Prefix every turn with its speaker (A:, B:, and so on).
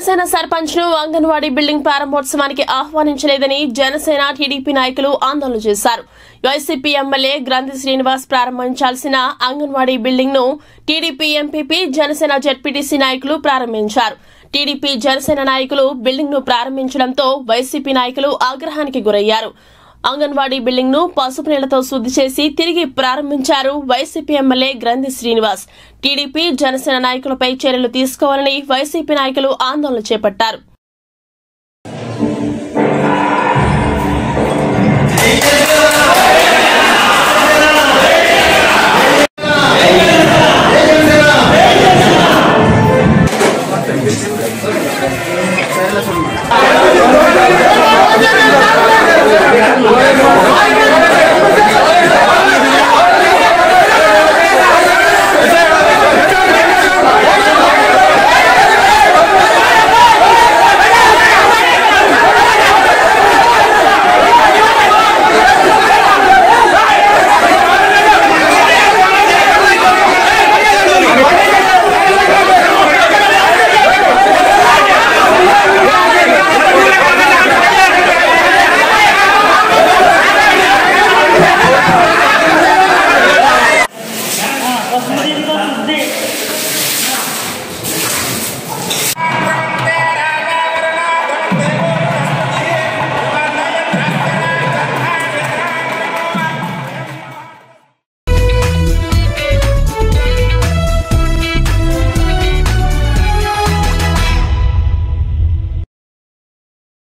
A: జనసేన సర్పంచ్ ను అంగన్వాడీ బిల్డింగ్ ప్రారంభోత్సవానికి ఆహ్వానించలేదని జనసేన టీడీపీ నాయకులు ఆందోళన చేశారు వైసీపీ ఎమ్మెల్యే గ్రంథి శ్రీనివాస్ ప్రారంభించాల్సిన అంగన్వాడీ బిల్డింగ్ ను టీడీపీ ఎంపీపీ జనసేన జెడ్పీటీసీ నాయకులు ప్రారంభించారు టీడీపీ జనసేన నాయకులు బిల్డింగ్ ను ప్రారంభించడంతో వైసీపీ నాయకులు ఆగ్రహానికి గురయ్యారు అంగన్వాడీ బిల్డింగ్ ను పసుపు నీళ్లతో శుద్ధి చేసి తిరిగి ప్రారంభించారు YCP MLA Grandhi Srinivas TDP Janasena నాయకులపై చర్యలు తీసుకోవాలని వైసీపీ నాయకులు ఆందోళన చేపట్టారు